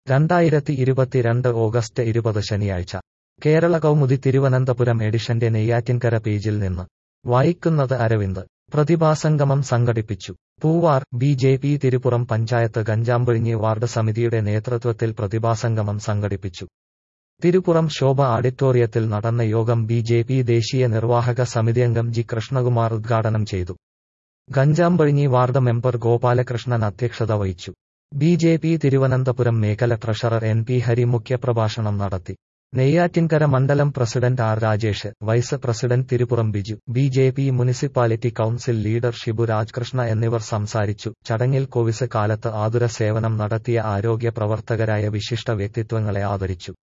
രണ്ടായിരത്തി ഇരുപത്തിരണ്ട് ഓഗസ്റ്റ് ഇരുപത് ശനിയാഴ്ച കേരള കൗമുദി തിരുവനന്തപുരം എഡിഷന്റെ നെയ്യാറ്റിൻകര പേജിൽ നിന്ന് വായിക്കുന്നത് അരവിന്ദ് പ്രതിഭാസംഗമം സംഘടിപ്പിച്ചു Poovar B J P Thiruppuram panchayat Ganjampozhinji ward സമിതിയുടെ നേതൃത്വത്തിൽ പ്രതിഭാസംഗമം സംഘടിപ്പിച്ചു തിരുപ്പുറം ശോഭ ഓഡിറ്റോറിയത്തിൽ നടന്ന യോഗം ബി ജെ പി ദേശീയ നിർവാഹക സമിതിയംഗം ജി കൃഷ്ണകുമാർ ഉദ്ഘാടനം ചെയ്തു ഗഞ്ചാമ്പഴിഞ്ഞി വാർഡ് മെമ്പർ ഗോപാലകൃഷ്ണൻ അധ്യക്ഷത വഹിച്ചു ബി ജെ പി തിരുവനന്തപുരം മേഖല ട്രഷറർ എൻ പി ഹരി മുഖ്യപ്രഭാഷണം നടത്തി നെയ്യാറ്റിൻകര മണ്ഡലം president R Rajesh vice president Thiruppuram Biju B J P municipality council leader Shibu Rajkrishna എന്നിവർ സംസാരിച്ചു ചടങ്ങിൽ കോവിസ് കാലത്ത് ആതുര സേവനം നടത്തിയ ആരോഗ്യ പ്രവർത്തകരായ വിശിഷ്ട വ്യക്തിത്വങ്ങളെ ആദരിച്ചു